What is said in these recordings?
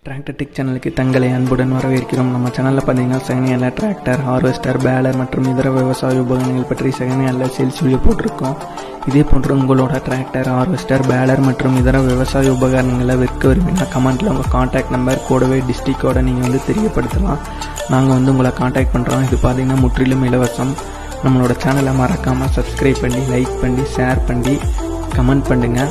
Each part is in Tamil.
டிராக்டர் டெக் சேனலுக்கு தங்களை அன்புடன் வரவேற்கிறோம் நம்ம சேனலில் பார்த்தீங்கன்னா செகண்ட் டிராக்டர் ஹார்வெஸ்டர் பேலர் மற்றும் இதர விவசாய உபகரணங்கள் பற்றி செகண்ட் ஹேண்டில் சேல்ஸ் வீடியோ போட்டிருக்கோம் இதே போன்று உங்களோட டிராக்டர் ஹார்வெஸ்டர் பேலர் மற்றும் இதர விவசாய உபகரணங்களை விற்க விரும்பினா கமெண்ட்டில் உங்கள் காண்டாக்ட் நம்பர் கூடவே டிஸ்ட்ரிக்டோட நீங்கள் வந்து தெரியப்படுத்தலாம் நாங்கள் வந்து உங்களை காண்டாக்ட் பண்ணுறோம் இது பார்த்தீங்கன்னா முற்றிலும் இலவசம் நம்மளோட சேனலை மறக்காமல் சப்ஸ்கிரைப் பண்ணி லைக் பண்ணி ஷேர் பண்ணி கமெண்ட் பண்ணுங்கள்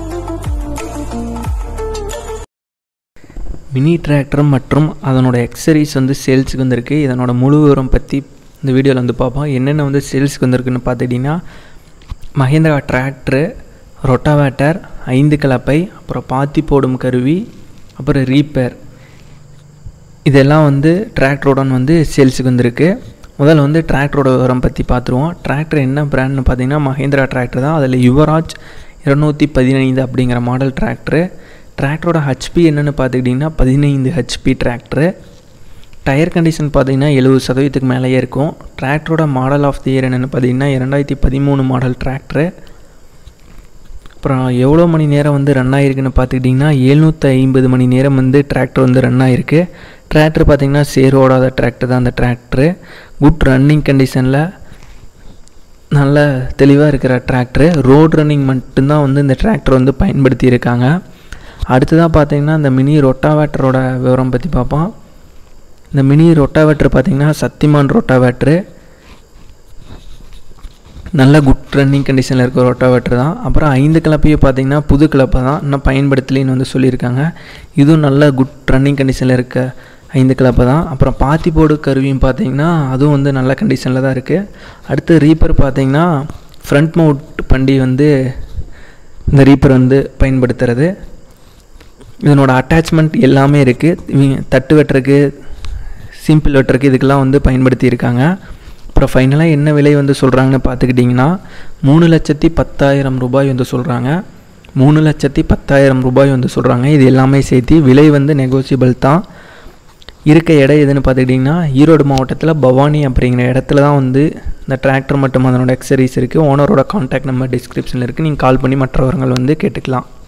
மினி டிராக்டர் மற்றும் அதனோட எக்ஸசரிஸ் வந்து சேல்ஸுக்கு வந்திருக்கு இதனோட முழு விவரம் பற்றி இந்த வீடியோவில் வந்து பார்ப்போம் என்னென்ன வந்து சேல்ஸுக்கு வந்திருக்குன்னு பார்த்துக்கிட்டிங்கன்னா மஹேந்திரா டிராக்டரு ரொட்டாவேட்டர் ஐந்து கலப்பை அப்புறம் பாத்தி போடும் கருவி அப்புறம் ரீப்பேர் இதெல்லாம் வந்து டிராக்டரோடன் வந்து சேல்ஸுக்கு வந்திருக்கு முதல்ல வந்து டிராக்டரோட விவரம் பற்றி பார்த்துருவோம் டிராக்டர் என்ன பிராண்ட்னு பார்த்தீங்கன்னா மஹேந்திரா டிராக்டர் தான் அதில் யுவராஜ் இருநூற்றி பதினைந்து அப்படிங்கிற மாடல் டிராக்டரு டிராக்டரோட ஹெச்பி என்னென்னு பார்த்துக்கிட்டிங்கன்னா பதினைந்து ஹெச்பி டிராக்டரு டயர் கண்டிஷன் பார்த்தீங்கன்னா எழுபது சதவீதத்துக்கு மேலேயே இருக்கும் டிராக்டரோட மாடல் ஆஃப் தி இயர் என்னென்னு பார்த்தீங்கன்னா இரண்டாயிரத்தி பதிமூணு மாடல் டிராக்டரு அப்புறம் எவ்வளோ மணி நேரம் வந்து ரன் ஆகிருக்குன்னு பார்த்துக்கிட்டிங்கன்னா எழுநூற்றி ஐம்பது மணி நேரம் வந்து டிராக்டர் வந்து ரன் ஆகிருக்கு டிராக்டர் பார்த்திங்கன்னா சேர் ஓடாத டிராக்டர் தான் அந்த டிராக்டரு குட் ரன்னிங் கண்டிஷனில் நல்ல தெளிவாக இருக்கிற டிராக்டரு ரோட் ரன்னிங் மட்டும்தான் வந்து இந்த டிராக்டர் வந்து பயன்படுத்தி இருக்காங்க அடுத்ததாக பார்த்தீங்கன்னா இந்த மினி ரொட்டாவேட்டரோட விவரம் பற்றி பார்ப்போம் இந்த மினி ரொட்டாவேட்டர் பார்த்திங்கன்னா சத்திமான் ரொட்டாவேட்ரு நல்ல குட் ரன்னிங் கண்டிஷனில் இருக்க ரொட்டாவேட்டர் தான் அப்புறம் ஐந்து கிளப்பையும் பார்த்தீங்கன்னா புது கிளப்பை தான் இன்னும் பயன்படுத்தலின்னு வந்து சொல்லியிருக்காங்க இதுவும் நல்ல குட் ரன்னிங் கண்டிஷனில் இருக்க ஐந்து கிளப்பை தான் அப்புறம் பாத்தி போடு கருவியும் பார்த்தீங்கன்னா அதுவும் வந்து நல்ல கண்டிஷனில் தான் இருக்குது அடுத்து ரீப்பர் பார்த்தீங்கன்னா ஃப்ரண்ட் மவுண்ட் பண்டி வந்து இந்த ரீப்பர் வந்து பயன்படுத்துறது இதனோட அட்டாச்மெண்ட் எல்லாமே இருக்குது இவங்க தட்டு வெட்டுறதுக்கு சிம்பிள் வெட்டுறதுக்கு இதுக்கெல்லாம் வந்து பயன்படுத்தியிருக்காங்க அப்புறம் ஃபைனலாக என்ன விலை வந்து சொல்கிறாங்கன்னு பார்த்துக்கிட்டிங்கன்னா மூணு லட்சத்தி பத்தாயிரம் ரூபாய் வந்து சொல்கிறாங்க மூணு லட்சத்தி பத்தாயிரம் ரூபாய் வந்து சொல்கிறாங்க இது எல்லாமே சேர்த்து விலை வந்து நெகோசியபிள் தான் இருக்க இடம் எதுன்னு பார்த்துக்கிட்டிங்கன்னா ஈரோடு மாவட்டத்தில் பவானி அப்படிங்கிற இடத்துல தான் வந்து இந்த டிராக்டர் மற்றும் அதனோட எக்ஸசரிஸ் இருக்குது ஓனரோட கான்டாக்ட் நம்பர் டிஸ்கிரிப்ஷனில் இருக்குது நீங்கள் கால் பண்ணி மற்றவர்கள் வந்து கேட்டுக்கலாம்